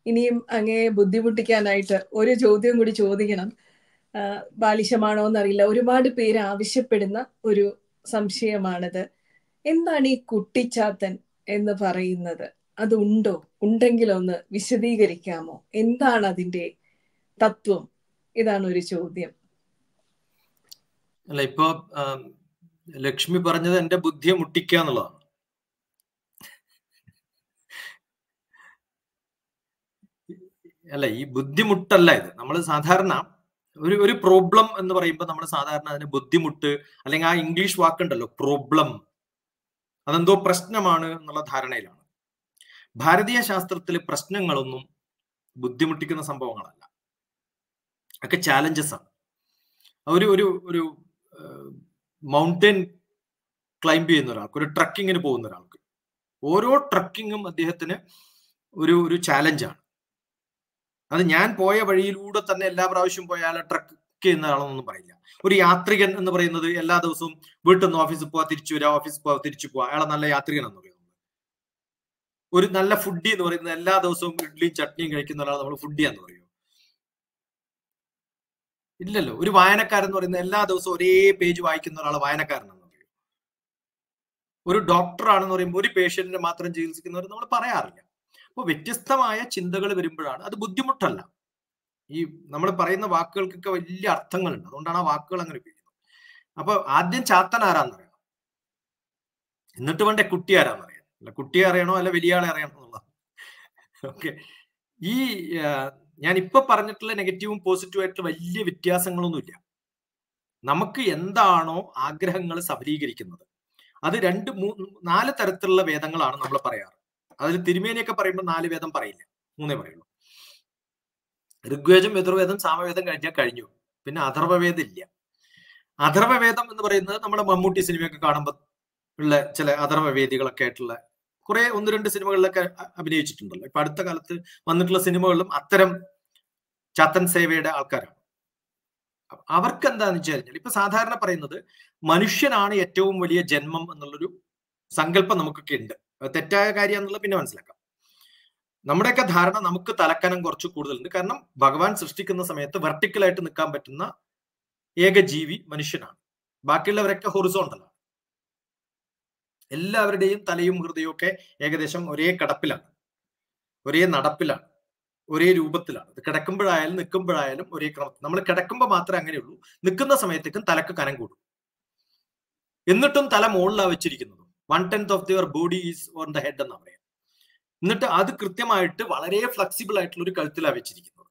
ഇനിയും അങ്ങേ ബുദ്ധിമുട്ടിക്കാനായിട്ട് ഒരു ചോദ്യം കൂടി ചോദിക്കണം ആ, ബാലിശമാണോ എന്നറിയില്ല ഒരുപാട് പേര് ആവശ്യപ്പെടുന്ന ഒരു സംശയമാണിത് എന്താണ് ഈ കുട്ടിച്ചാത്തൻ എന്ന് പറയുന്നത് അതുണ്ടോ ഉണ്ടെങ്കിൽ ഒന്ന് വിശദീകരിക്കാമോ എന്താണ് അതിന്റെ തത്വം ഇതാണ് ഒരു ചോദ്യം അല്ല ഇപ്പൊ ആം, ലക്ഷ്മി പറഞ്ഞത് എന്റെ ബുദ്ധിയെ മുട്ടിക്കുക എന്നുള്ളതാണ് അല്ല ഈ ബുദ്ധിമുട്ടല്ല ഇത് നമ്മൾ സാധാരണ ഒരു ഒരു പ്രോബ്ലം എന്ന് പറയുമ്പോൾ നമ്മൾ സാധാരണ അതിന് ബുദ്ധിമുട്ട് അല്ലെങ്കിൽ ആ ഇംഗ്ലീഷ് വാക്കുണ്ടല്ലോ പ്രോബ്ലം അതെന്തോ പ്രശ്നമാണ് എന്നുള്ള ധാരണയിലാണ് ഭാരതീയ ശാസ്ത്രത്തിലെ പ്രശ്നങ്ങളൊന്നും ബുദ്ധിമുട്ടിക്കുന്ന സംഭവങ്ങളല്ല ഒക്കെ ചാലഞ്ചസ് ആണ് ഒരു ഒരു ഒരു മൗണ്ടൻ ക്ലൈംബ് ചെയ്യുന്ന ഒരാൾക്ക് ഒരു ട്രക്കിങ്ങിന് പോകുന്ന ഒരാൾക്ക് ഓരോ ട്രക്കിങ്ങും അദ്ദേഹത്തിന് ഒരു ഒരു ചാലഞ്ചാണ് അത് ഞാൻ പോയ വഴിയിലൂടെ തന്നെ എല്ലാ പ്രാവശ്യവും പോയ ആളെ ട്രക്ക് ചെയ്യുന്ന ആളെന്നൊന്നും പറയില്ല ഒരു യാത്രികൻ എന്ന് പറയുന്നത് എല്ലാ ദിവസവും വീട്ടിൽ നിന്ന് ഓഫീസിൽ പോവാ തിരിച്ചു വരാ ഓഫീസിൽ പോവാ തിരിച്ചു പോവാ അയാളെ നല്ല യാത്രികൻ എന്ന് പറയുന്നത് ഒരു നല്ല ഫുഡി എന്ന് പറയുന്നത് എല്ലാ ദിവസവും ഇഡ്ഡലിയും ചട്നിയും കഴിക്കുന്ന ഒരാൾ നമ്മൾ ഫുഡി എന്ന് പറയും ഇല്ലല്ലോ ഒരു വായനക്കാരൻ എന്ന് പറയുന്നത് എല്ലാ ദിവസവും ഒരേ പേജ് വായിക്കുന്ന ഒരാൾ വായനക്കാരനെന്ന് പറയും ഒരു ഡോക്ടർ ആണെന്ന് പറയുമ്പോൾ ഒരു പേഷ്യന്റിനെ മാത്രം ചികിത്സിക്കുന്നവർ നമ്മൾ പറയാറില്ല അപ്പോൾ വ്യത്യസ്തമായ ചിന്തകൾ വരുമ്പോഴാണ് അത് ബുദ്ധിമുട്ടല്ല ഈ നമ്മൾ പറയുന്ന വാക്കുകൾക്കൊക്കെ വലിയ അർത്ഥങ്ങളുണ്ട് അതുകൊണ്ടാണ് ആ വാക്കുകൾ അങ്ങനെ ഉപയോഗിക്കുന്നത് അപ്പൊ ആദ്യം ചാത്തൻ ആരാന്നറിയണം എന്നിട്ട് വേണ്ടേ കുട്ടി ആരാന്നറിയാം അല്ല കുട്ടിയെ അറിയണോ അല്ല വലിയ ആളെ അറിയണോ എന്നുള്ളത് ഓക്കെ ഈ ഞാൻ ഇപ്പൊ പറഞ്ഞിട്ടുള്ള നെഗറ്റീവും പോസിറ്റീവും ആയിട്ടുള്ള വലിയ വ്യത്യാസങ്ങളൊന്നുമില്ല നമുക്ക് എന്താണോ ആഗ്രഹങ്ങൾ സഫലീകരിക്കുന്നത് അത് രണ്ട് മൂന്ന് നാല് തരത്തിലുള്ള വേദങ്ങളാണ് നമ്മൾ പറയാറ് അതിൽ തിരുമേനിയൊക്കെ പറയുമ്പോൾ നാല് വേദം പറയില്ല മൂന്നേ പറയുള്ളൂ ഋഗ്വേദം യജുർവേദം സാമവേദം കഴിഞ്ഞാൽ കഴിഞ്ഞു പിന്നെ അഥർവവേദം ഇല്ല അഥർവവേദം എന്ന് പറയുന്നത് നമ്മുടെ മമ്മൂട്ടി സിനിമയൊക്കെ കാണുമ്പോൾ ഉള്ള ചില അഥർവവേദികളൊക്കെ ആയിട്ടുള്ള കുറെ ഒന്ന് രണ്ട് സിനിമകളിലൊക്കെ അഭിനയിച്ചിട്ടുണ്ടല്ലോ ഇപ്പൊ അടുത്ത കാലത്ത് വന്നിട്ടുള്ള സിനിമകളിലും അത്തരം ചാത്തൻ സേവയുടെ ആൾക്കാരാണ് അവർക്ക് എന്താന്ന് വെച്ച് കഴിഞ്ഞാൽ ഇപ്പൊ സാധാരണ പറയുന്നത് മനുഷ്യനാണ് ഏറ്റവും വലിയ ജന്മം എന്നുള്ളൊരു സങ്കല്പം നമുക്കൊക്കെ ഉണ്ട് തെറ്റായ കാര്യം എന്നുള്ളത് പിന്നെ മനസ്സിലാക്കാം നമ്മുടെയൊക്കെ ധാരണ നമുക്ക് തലക്കനം കുറച്ച് കൂടുതലുണ്ട് കാരണം ഭഗവാൻ സൃഷ്ടിക്കുന്ന സമയത്ത് വെർട്ടിക്കലായിട്ട് നിൽക്കാൻ പറ്റുന്ന ഏക ജീവി മനുഷ്യനാണ് ബാക്കിയുള്ളവരൊക്കെ ഹൊറിസോണ്ടലാണ് എല്ലാവരുടെയും തലയും ഹൃദയവും ഒക്കെ ഏകദേശം ഒരേ കടപ്പിലാണ് ഒരേ നടപ്പിലാണ് ഒരേ രൂപത്തിലാണ് ഇത് കിടക്കുമ്പോഴായാലും നിൽക്കുമ്പോഴായാലും ഒരേ ക്രമത്തിൽ നമ്മൾ കിടക്കുമ്പോൾ മാത്രമേ അങ്ങനെയുള്ളൂ നിൽക്കുന്ന സമയത്തേക്കും തലക്ക് കനം കൂടും എന്നിട്ടും തല മുകളിലാണ് വെച്ചിരിക്കുന്നത് one tenth of your body is on the head എന്നാ പറയാം എന്നിട്ട് അത് കൃത്യമായിട്ട് വളരെ ഫ്ലെക്സിബിൾ ആയിട്ടുള്ള ഒരു കഴുത്തിലാണ് വെച്ചിരിക്കുന്നത്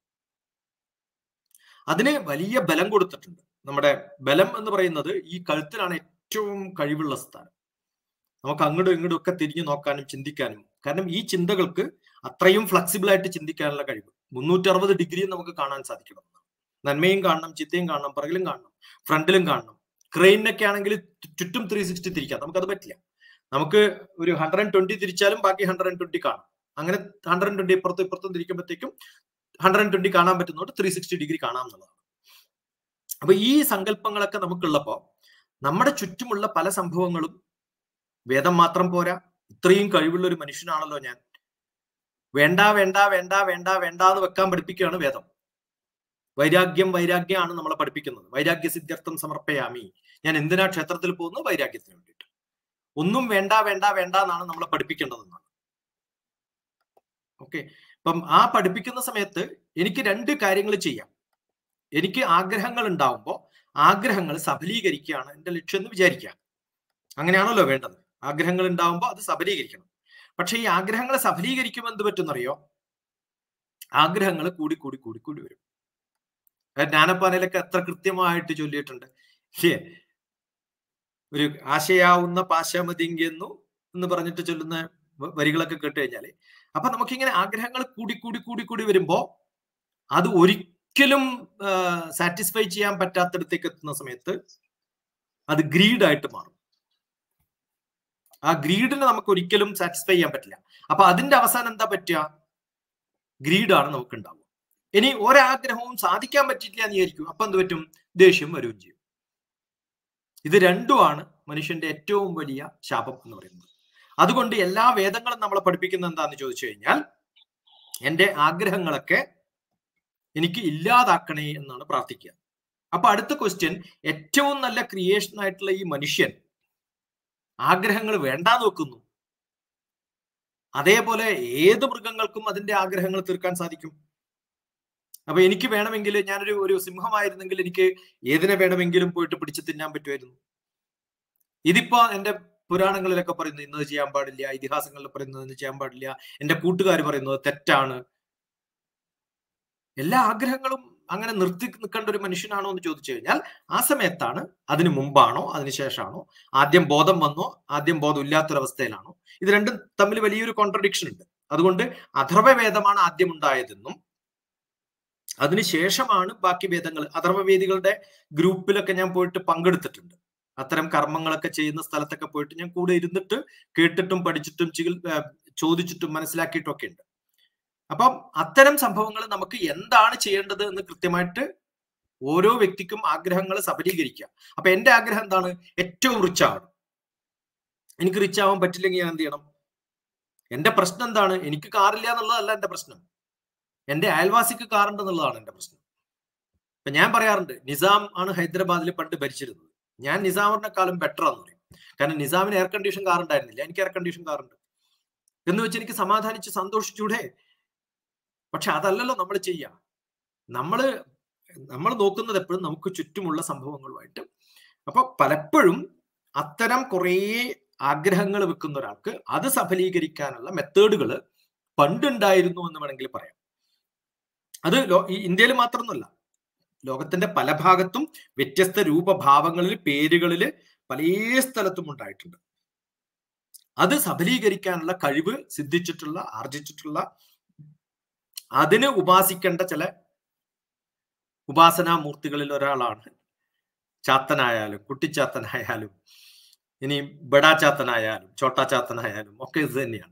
അതിന് വലിയ ബലം കൊടുത്തിട്ടുണ്ട് നമ്മുടെ ബലം എന്ന് പറയുന്നത് ഈ കഴുത്തിലാണ് ഏറ്റവും കഴിവുള്ള സ്ഥാനം നമുക്ക് അങ്ങോട്ടും ഇങ്ങോട്ടും ഒക്കെ തിരിഞ്ഞു നോക്കാനും ചിന്തിക്കാനും കാരണം ഈ ചിന്തകൾക്ക് അത്രയും ഫ്ലെക്സിബിൾ ആയിട്ട് ചിന്തിക്കാനുള്ള കഴിവ് മുന്നൂറ്റി അറുപത് ഡിഗ്രിയും നമുക്ക് കാണാൻ സാധിക്കണം നന്മയും കാണണം ചിത്തയും കാണണം പുറകിലും കാണണം ഫ്രണ്ടിലും കാണണം ക്രെയിനൊക്കെ ആണെങ്കിൽ ചുറ്റും ത്രീ സിക്സ്റ്റി തിരിക്കാം നമുക്കത് പറ്റില്ല നമുക്ക് ഒരു ഹൺഡ്രഡ് ആൻഡ് ട്വന്റി തിരിച്ചാലും ബാക്കി ഹൺഡ്രഡ് ആൻഡ് ട്വന്റി കാണും അങ്ങനെ ഹൺഡ്രഡ് ആൻഡ് ട്വന്റി ഇപ്പുറത്തും ഇപ്പുറത്തും തിരിക്കുമ്പോഴത്തേക്കും ഹൺഡ്രഡ് ആൻഡ് ട്വന്റി കാണാൻ പറ്റുന്നതുകൊണ്ട് ത്രീ സിക്സ്റ്റി ഡിഗ്രി കാണാം എന്നുള്ളതാണ് അപ്പൊ ഈ സങ്കല്പങ്ങളൊക്കെ നമുക്കുള്ളപ്പോ നമ്മുടെ ചുറ്റുമുള്ള പല സംഭവങ്ങളും വേദം മാത്രം പോരാ ഇത്രയും കഴിവുള്ള ഒരു മനുഷ്യനാണല്ലോ ഞാൻ വേണ്ട വേണ്ട വേണ്ട വേണ്ട വേണ്ട എന്ന് വെക്കാൻ പഠിപ്പിക്കുകയാണ് വേദം വൈരാഗ്യം വൈരാഗ്യമാണ് നമ്മളെ പഠിപ്പിക്കുന്നത് വൈരാഗ്യ സിദ്ധ്യർത്ഥം സമർപ്പയാമി ഞാൻ എന്തിനാ ക്ഷേത്രത്തിൽ പോകുന്നത് വൈരാഗ്യത്തിന് വേണ്ടിയിട്ട് ഒന്നും വേണ്ട വേണ്ട വേണ്ട എന്നാണ് നമ്മളെ പഠിപ്പിക്കേണ്ടതെന്നാണ് ഓക്കെ അപ്പം ആ പഠിപ്പിക്കുന്ന സമയത്ത് എനിക്ക് രണ്ട് കാര്യങ്ങൾ ചെയ്യാം എനിക്ക് ആഗ്രഹങ്ങൾ ഉണ്ടാവുമ്പോൾ ആഗ്രഹങ്ങൾ സഫലീകരിക്കുകയാണ് എൻ്റെ ലക്ഷ്യം എന്ന് വിചാരിക്കുക അങ്ങനെയാണല്ലോ വേണ്ടത് ആഗ്രഹങ്ങൾ ഉണ്ടാവുമ്പോൾ അത് സഫലീകരിക്കണം പക്ഷെ ഈ ആഗ്രഹങ്ങളെ സഫലീകരിക്കുമ്പോൾ എന്ത് പറ്റുന്നറിയോ ആഗ്രഹങ്ങൾ കൂടി കൂടി കൂടി കൂടി വരും ജ്ഞാനപ്പാനയിലൊക്കെ എത്ര കൃത്യമായിട്ട് ചൊല്ലിയിട്ടുണ്ട് ശേ ഒരു ആശയാവുന്ന പാശമതിങ്കെന്നു എന്ന് പറഞ്ഞിട്ട് ചൊല്ലുന്ന വരികളൊക്കെ കേട്ട് കഴിഞ്ഞാല് അപ്പൊ നമുക്കിങ്ങനെ ആഗ്രഹങ്ങൾ കൂടി കൂടി കൂടി കൂടി വരുമ്പോ അത് ഒരിക്കലും സാറ്റിസ്ഫൈ ചെയ്യാൻ പറ്റാത്തടത്തേക്ക് എത്തുന്ന സമയത്ത് അത് ഗ്രീഡായിട്ട് മാറും ആ ഗ്രീഡിനെ നമുക്ക് ഒരിക്കലും സാറ്റിസ്ഫൈ ചെയ്യാൻ പറ്റില്ല അപ്പൊ അതിന്റെ അവസാനം എന്താ പറ്റുക ഗ്രീഡാണ് നമുക്ക് ഉണ്ടാവുക ഇനി ഒരാഗ്രഹവും സാധിക്കാൻ പറ്റില്ല എന്ന് വിചാരിക്കും അപ്പൊ എന്ത് പറ്റും ദേഷ്യം വരികയും ചെയ്യും ഇത് രണ്ടുമാണ് മനുഷ്യന്റെ ഏറ്റവും വലിയ ശാപം എന്ന് പറയുന്നത് അതുകൊണ്ട് എല്ലാ വേദങ്ങളും നമ്മളെ പഠിപ്പിക്കുന്നത് എന്താന്ന് ചോദിച്ചു കഴിഞ്ഞാൽ എൻ്റെ ആഗ്രഹങ്ങളൊക്കെ എനിക്ക് ഇല്ലാതാക്കണേ എന്നാണ് പ്രാർത്ഥിക്കുക അപ്പൊ അടുത്ത ക്വസ്റ്റ്യൻ ഏറ്റവും നല്ല ക്രിയേഷൻ ആയിട്ടുള്ള ഈ മനുഷ്യൻ ആഗ്രഹങ്ങൾ വേണ്ടാന്ന് വെക്കുന്നു അതേപോലെ ഏത് മൃഗങ്ങൾക്കും അതിന്റെ ആഗ്രഹങ്ങൾ തീർക്കാൻ സാധിക്കും അപ്പൊ എനിക്ക് വേണമെങ്കിൽ ഞാനൊരു ഒരു സിംഹമായിരുന്നെങ്കിൽ എനിക്ക് ഏതിനെ വേണമെങ്കിലും പോയിട്ട് പിടിച്ച് തിന്നാൻ പറ്റുമായിരുന്നു ഇതിപ്പോ എന്റെ പുരാണങ്ങളിലൊക്കെ പറയുന്നത് ഇന്നത് ചെയ്യാൻ പാടില്ല ഇതിഹാസങ്ങളിൽ പറയുന്നത് ഇന്ന് ചെയ്യാൻ പാടില്ല എന്റെ കൂട്ടുകാർ പറയുന്നത് തെറ്റാണ് എല്ലാ ആഗ്രഹങ്ങളും അങ്ങനെ നിർത്തി നിൽക്കേണ്ട ഒരു മനുഷ്യനാണോ എന്ന് ചോദിച്ചു കഴിഞ്ഞാൽ ആ സമയത്താണ് അതിനു മുമ്പാണോ അതിനുശേഷമാണോ ആദ്യം ബോധം വന്നോ ആദ്യം ബോധം ഇല്ലാത്തൊരവസ്ഥയിലാണോ ഇത് രണ്ടും തമ്മിൽ വലിയൊരു കോൺട്രഡിക്ഷൻ ഉണ്ട് അതുകൊണ്ട് അഥർവവേദമാണ് ആദ്യം ഉണ്ടായതെന്നും അതിനുശേഷമാണ് ബാക്കി വേദങ്ങൾ അഥർവവേദികളുടെ ഗ്രൂപ്പിലൊക്കെ ഞാൻ പോയിട്ട് പങ്കെടുത്തിട്ടുണ്ട് അത്തരം കർമ്മങ്ങളൊക്കെ ചെയ്യുന്ന സ്ഥലത്തൊക്കെ പോയിട്ട് ഞാൻ കൂടെ ഇരുന്നിട്ട് കേട്ടിട്ടും പഠിച്ചിട്ടും ചികിൽ ചോദിച്ചിട്ടും മനസ്സിലാക്കിയിട്ടും ഒക്കെ ഉണ്ട് അപ്പം അത്തരം സംഭവങ്ങൾ നമുക്ക് എന്താണ് ചെയ്യേണ്ടത് എന്ന് കൃത്യമായിട്ട് ഓരോ വ്യക്തിക്കും ആഗ്രഹങ്ങൾ സഫലീകരിക്കുക അപ്പൊ എന്റെ ആഗ്രഹം എന്താണ് ഏറ്റവും റിച്ച് ആവണം എനിക്ക് റിച്ച് ആവാൻ പറ്റില്ലെങ്കിൽ ഞാൻ എന്ത് ചെയ്യണം എന്റെ പ്രശ്നം എന്താണ് എനിക്ക് കാറില്ല എന്നുള്ളതല്ല എന്റെ പ്രശ്നം എന്റെ അയൽവാസിക്ക് കാറുണ്ട് എന്നുള്ളതാണ് എന്റെ പ്രശ്നം ഇപ്പൊ ഞാൻ പറയാറുണ്ട് നിസാം ആണ് ഹൈദരാബാദിൽ പണ്ട് ഭരിച്ചിരുന്നത് ഞാൻ നിസാമിനെക്കാളും ബെറ്റർ ആണെന്ന് പറയും കാരണം നിസാമിന് എയർ കണ്ടീഷൻ കാർ ഉണ്ടായിരുന്നില്ല എനിക്ക് എയർ കണ്ടീഷൻ കാറുണ്ട് എന്ന് വെച്ച് എനിക്ക് സമാധാനിച്ച് സന്തോഷിച്ചൂടെ പക്ഷെ അതല്ലല്ലോ നമ്മൾ ചെയ്യുക നമ്മള് നമ്മൾ നോക്കുന്നത് എപ്പോഴും നമുക്ക് ചുറ്റുമുള്ള സംഭവങ്ങളുമായിട്ട് അപ്പൊ പലപ്പോഴും അത്തരം കുറേ ആഗ്രഹങ്ങൾ വെക്കുന്ന ഒരാൾക്ക് അത് സഫലീകരിക്കാനുള്ള മെത്തേഡുകൾ പണ്ടുണ്ടായിരുന്നു എന്ന് വേണമെങ്കിൽ പറയാം അത് ഇന്ത്യയിൽ മാത്രമൊന്നുമല്ല ലോകത്തിന്റെ പല ഭാഗത്തും വ്യത്യസ്ത രൂപഭാവങ്ങളിൽ പേരുകളിൽ പല സ്ഥലത്തും ഉണ്ടായിട്ടുണ്ട് അത് സഫലീകരിക്കാനുള്ള കഴിവ് സിദ്ധിച്ചിട്ടുള്ള ആർജിച്ചിട്ടുള്ള അതിന് ഉപാസിക്കേണ്ട ചില ഉപാസനാമൂർത്തികളിൽ ഒരാളാണ് ചാത്തനായാലും കുട്ടിച്ചാത്തനായാലും ഇനി ബഡാ ചാത്തനായാലും ചോട്ടാ ചാത്തനായാലും ഒക്കെ ഇത് തന്നെയാണ്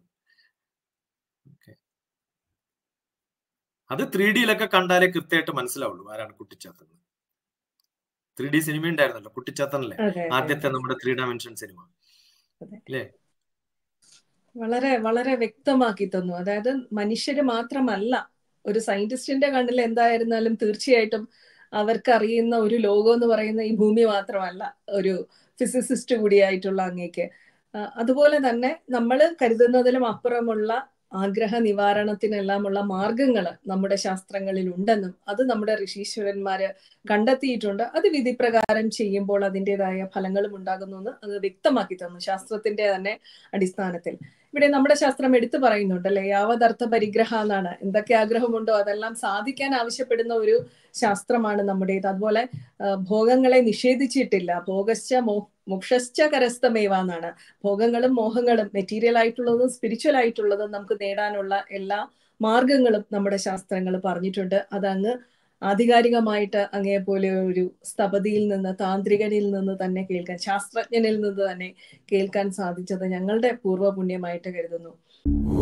അത് ത്രീ ഡിയിലൊക്കെ കണ്ടാലേ കൃത്യമായിട്ട് മനസ്സിലാവുള്ളൂ ആരാണ് കുട്ടിച്ചാത്തൻ ത്രീ ഡി സിനിമ ഉണ്ടായിരുന്നല്ലോ കുട്ടിച്ചാത്തനല്ലേ ആദ്യത്തെ നമ്മുടെ ത്രീ ഡയമെൻഷൻ സിനിമ അല്ലേ വളരെ വളരെ വ്യക്തമാക്കി തന്നു അതായത് മനുഷ്യര് മാത്രമല്ല ഒരു സയന്റിസ്റ്റിന്റെ കണ്ണിൽ എന്തായിരുന്നാലും തീർച്ചയായിട്ടും അവർക്ക് അറിയുന്ന ഒരു ലോകം എന്ന് പറയുന്ന ഈ ഭൂമി മാത്രമല്ല ഒരു ഫിസിസിസ്റ്റ് കൂടിയായിട്ടുള്ള അങ്ങേക്ക് അതുപോലെ തന്നെ നമ്മൾ കരുതുന്നതിലും അപ്പുറമുള്ള ആഗ്രഹ നിവാരണത്തിനെല്ലാമുള്ള മാർഗങ്ങൾ നമ്മുടെ ശാസ്ത്രങ്ങളിൽ ഉണ്ടെന്നും അത് നമ്മുടെ ഋഷീശ്വരന്മാര് കണ്ടെത്തിയിട്ടുണ്ട് അത് വിധിപ്രകാരം ചെയ്യുമ്പോൾ അതിൻ്റെതായ ഫലങ്ങളും ഉണ്ടാകുന്നു എന്ന് അത് വ്യക്തമാക്കി തന്നു ശാസ്ത്രത്തിന്റെ തന്നെ അടിസ്ഥാനത്തിൽ ഇവിടെ നമ്മുടെ ശാസ്ത്രം എടുത്തു പറയുന്നുണ്ട് അല്ലെ യാവതർത്ഥ പരിഗ്രഹ എന്നാണ് എന്തൊക്കെ ആഗ്രഹമുണ്ടോ അതെല്ലാം സാധിക്കാൻ ആവശ്യപ്പെടുന്ന ഒരു ശാസ്ത്രമാണ് നമ്മുടേത് അതുപോലെ ഭോഗങ്ങളെ നിഷേധിച്ചിട്ടില്ല ഭോഗശ്ച മോ മോക്ഷശ്ച കരസ്ഥമേവ എന്നാണ് ഭോഗങ്ങളും മോഹങ്ങളും മെറ്റീരിയൽ ആയിട്ടുള്ളതും സ്പിരിച്വൽ ആയിട്ടുള്ളതും നമുക്ക് നേടാനുള്ള എല്ലാ മാർഗങ്ങളും നമ്മുടെ ശാസ്ത്രങ്ങൾ പറഞ്ഞിട്ടുണ്ട് അതങ്ങ് ആധികാരികമായിട്ട് അങ്ങേ പോലെ ഒരു സ്ഥപതിയിൽ നിന്ന് താന്ത്രികനിൽ നിന്ന് തന്നെ കേൾക്കാൻ ശാസ്ത്രജ്ഞനിൽ നിന്ന് തന്നെ കേൾക്കാൻ സാധിച്ചത് ഞങ്ങളുടെ പൂർവ്വ പുണ്യമായിട്ട് കരുതുന്നു